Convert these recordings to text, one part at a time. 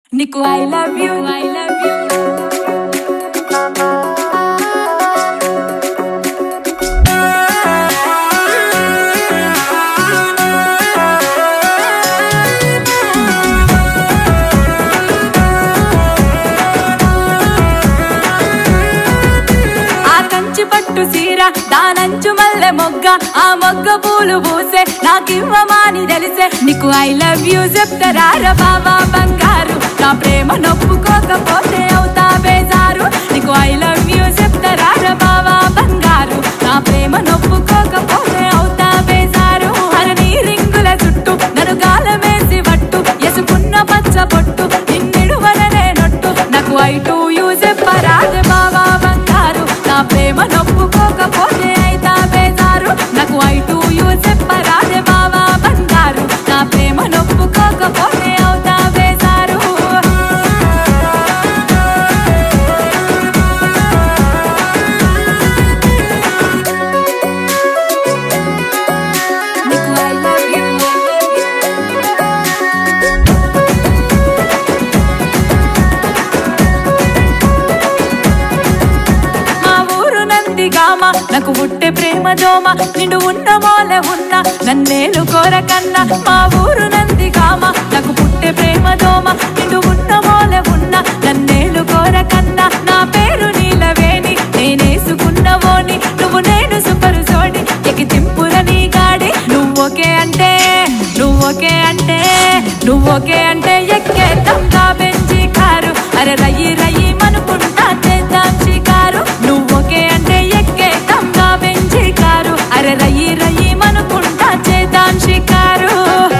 నీకు I love you I love you ఆ కంచి పట్టు సీర దానంచు మల్లె మొగ్గ ఆ మొగ్గ పూలు పూసే నాకివ్వమాని తెలిసే నీకు ఐ లవ్ యూ చెప్తారా బాబా బంగారు నా ప్రేమ నొప్పుకోకపోతే అవుతా బేజారు నీకు ఐ లవ్ యూ చెప్తారా బాబా బంగారు నా ప్రేమ నొప్పుకోకపోతే అవుతా బేజారు అర నీ రింగుల చుట్టూ నన్ను గాలమేసి వట్టు ఎసుకున్న పచ్చ పొట్టు నిన్నిడువలనే నొట్టు నాకు ఐ టు యూ చెప్పరాదే బాబా బంగారు నా ప్రేమ నొప్పుకోకపోతే అయితా బేజారు నాకు ఐ టు యూ చెప్పరాదే బాబా బంగారు నా ప్రేమ నొప్పుకోకపోతే అవుతా బేజారు నీకు ఐ లవ్ యూ మా ఊరు నందిగామ నాకు పుట్టే ప్రేమ దోమ నిండు ఉన్న మోల ఉన్న నన్నేలు కోరకన్నా మా ఊరు నందిగామ నాకు పుట్టే ప్రేమ దోమ నిండు ఉన్న మోల ఉన్న నన్నేలు కోరకన్నా నా పేరు నీలవేణి నేనేసుకున్నవోని నువ్వు నేను సుపరు సోడి ఎకి తింపుర నీ గాడి నువ్వొకే అంటే నువ్వొకే అంటే నువ్వొకే అంటే ఎక్కేద్దాంగా బెంచి కారు అరే రయ్యి రయ్యి మనుకుంటా చేద్దాం షికారు నువ్వొకే అంటే ఎక్కేద్దాంగా బెంచి కారు అరే రయ్యి రయ్యి మనుకుంటా చేద్దాం షికారు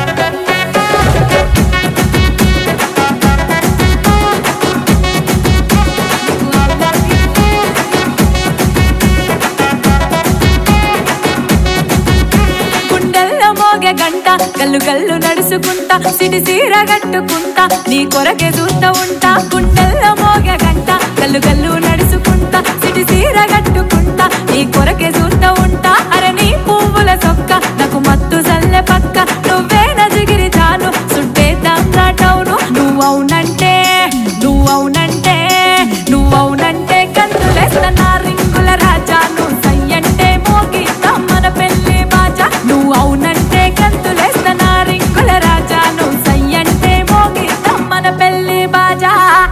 గుండెల్లో మోగే గంట గల్లు గల్లు నడుచుకుంటా సిటి సీర కట్టుకుంటా నీ కొరకే చూస్తా ఉంటా గుండెల్లో మోగే గంట గల్లు గల్లు నడుచుకుంటా సిటి సీర కట్టుకుంటా నీ కొరకే చూస్తా ఉంటా అరే నీ పువ్వుల సొక్క నాకు మత్తు సల్లె పక్క నువ్వే నజిగిరి తాను సుట్టేద్దాం రాటవును నువ్వవునంటే నువ్వవునంటే నువ్వవునంటే కందులేస్తా నా రింగుల రాజా నువ్వు సయ్యంటే మోగిద్దాం మన పెళ్లి బాజా నువ్వు అవునంటే కంతులేస్తా నా రింగుల రాజా నువ్వు సయ్యంటే మోగిద్దాం మన పెళ్లి బాజా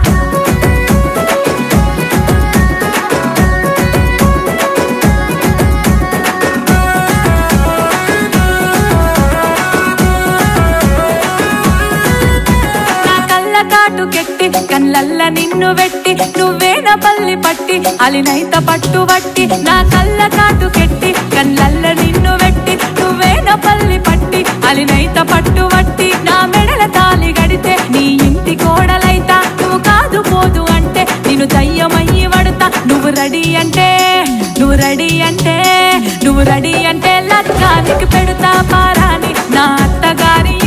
నా కళ్ళ కాటు కెట్టి కళ్ళల్ల నిన్ను వెట్టి నువ్వే నా పల్లి పట్టి అలినైత పట్టు పట్టి నా కళ్ళ కాటు కెట్టి కళ్ళల్ల నిన్ను వెట్టి నువ్వే నా పల్లి పట్టి అలినైత పట్టు పట్టి నా మెడల తాలి గడితే నీ ఇంటి కోడలైతా నువ్వు కాదు పోదు అంటే నేను దయ్యమయ్యి పడతా నువ్వు రెడీ అంటే నువ్వు రెడీ అంటే నువ్వు రెడీ అంటే లక్కానికి పెడతా పారాని నా అత్తగారి